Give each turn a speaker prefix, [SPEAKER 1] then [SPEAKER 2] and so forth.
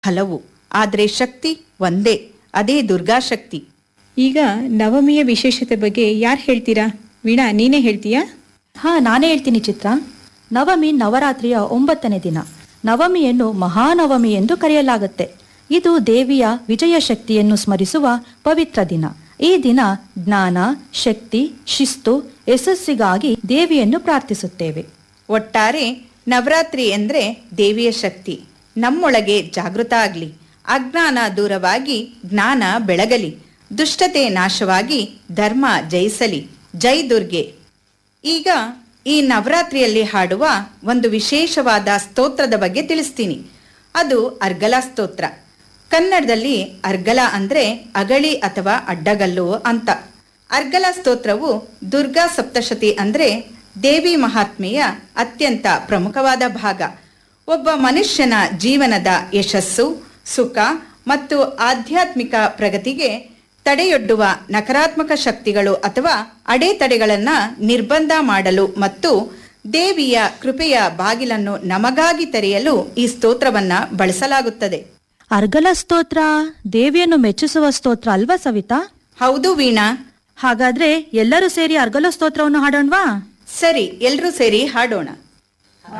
[SPEAKER 1] ಹಲವು ಆದರೆ ಶಕ್ತಿ ಒಂದೇ ಅದೇ ದುರ್ಗಾಶಕ್ತಿ
[SPEAKER 2] ಈಗ ನವಮಿಯ ವಿಶೇಷತೆ ಬಗ್ಗೆ ಯಾರು ಹೇಳ್ತೀರಾ ವೀಣಾ ನೀನೇ ಹೇಳ್ತೀಯಾ
[SPEAKER 3] ಹಾ ನಾನೇ ಹೇಳ್ತೀನಿ ಚಿತ್ರ ನವಮಿ ನವರಾತ್ರಿಯ ಒಂಬತ್ತನೇ ದಿನ ನವಮಿಯನ್ನು ಮಹಾನವಮಿ ಎಂದು ಕರೆಯಲಾಗುತ್ತೆ ಇದು ದೇವಿಯ ವಿಜಯ ಶಕ್ತಿಯನ್ನು ಸ್ಮರಿಸುವ ಪವಿತ್ರ ದಿನ ಈ ದಿನ ಜ್ಞಾನ ಶಕ್ತಿ ಶಿಸ್ತು ಯಶಸ್ಸಿಗಾಗಿ ದೇವಿಯನ್ನು ಪ್ರಾರ್ಥಿಸುತ್ತೇವೆ
[SPEAKER 1] ಒಟ್ಟಾರೆ ನವರಾತ್ರಿ ಎಂದ್ರೆ ದೇವಿಯ ಶಕ್ತಿ ನಮ್ಮೊಳಗೆ ಜಾಗೃತ ಆಗಲಿ ಅಜ್ಞಾನ ದೂರವಾಗಿ ಜ್ಞಾನ ಬೆಳಗಲಿ ದುಷ್ಟತೆ ನಾಶವಾಗಿ ಧರ್ಮ ಜಯಿಸಲಿ ಜೈ ದುರ್ಗೆ ಈಗ ಈ ನವರಾತ್ರಿಯಲ್ಲಿ ಹಾಡುವ ಒಂದು ವಿಶೇಷವಾದ ಸ್ತೋತ್ರದ ಬಗ್ಗೆ ತಿಳಿಸ್ತೀನಿ ಅದು ಅರ್ಗಲ ಸ್ತೋತ್ರ ಕನ್ನಡದಲ್ಲಿ ಅರ್ಗಲ ಅಂದ್ರೆ ಅಗಳಿ ಅಥವಾ ಅಡ್ಡಗಲ್ಲು ಅಂತ ಅರ್ಗಲ ಸ್ತೋತ್ರವು ದುರ್ಗಾ ಸಪ್ತಶತಿ ಅಂದ್ರೆ ದೇವಿ ಮಹಾತ್ಮೆಯ ಅತ್ಯಂತ ಪ್ರಮುಖವಾದ ಭಾಗ ಒಬ್ಬ ಮನುಷ್ಯನ ಜೀವನದ ಯಶಸ್ಸು ಸುಖ ಮತ್ತು ಆಧ್ಯಾತ್ಮಿಕ ಪ್ರಗತಿಗೆ ತಡೆಯೊಡ್ಡುವ ನಕಾರಾತ್ಮಕ ಶಕ್ತಿಗಳು ಅಥವಾ ಅಡೆತಡೆಗಳನ್ನ ನಿರ್ಬಂಧ ಮಾಡಲು ಮತ್ತು ದೇವಿಯ ಕೃಪೆಯ ಬಾಗಿಲನ್ನು ನಮಗಾಗಿ ತೆರೆಯಲು ಈ ಸ್ತೋತ್ರವನ್ನ ಬಳಸಲಾಗುತ್ತದೆ
[SPEAKER 3] ಅರ್ಗಲ ಸ್ತೋತ್ರ ದೇವಿಯನ್ನು ಮೆಚ್ಚಿಸುವ ಸ್ತೋತ್ರ ಅಲ್ವಾ ಸವಿತಾ
[SPEAKER 1] ಹೌದು ವೀಣಾ
[SPEAKER 3] ಹಾಗಾದ್ರೆ ಎಲ್ಲರೂ ಸೇರಿ ಅರ್ಗಲ ಸ್ತೋತ್ರವನ್ನು ಹಾಡೋಣವಾ
[SPEAKER 1] ಸರಿ ಎಲ್ರೂ ಸೇರಿ ಹಾಡೋಣ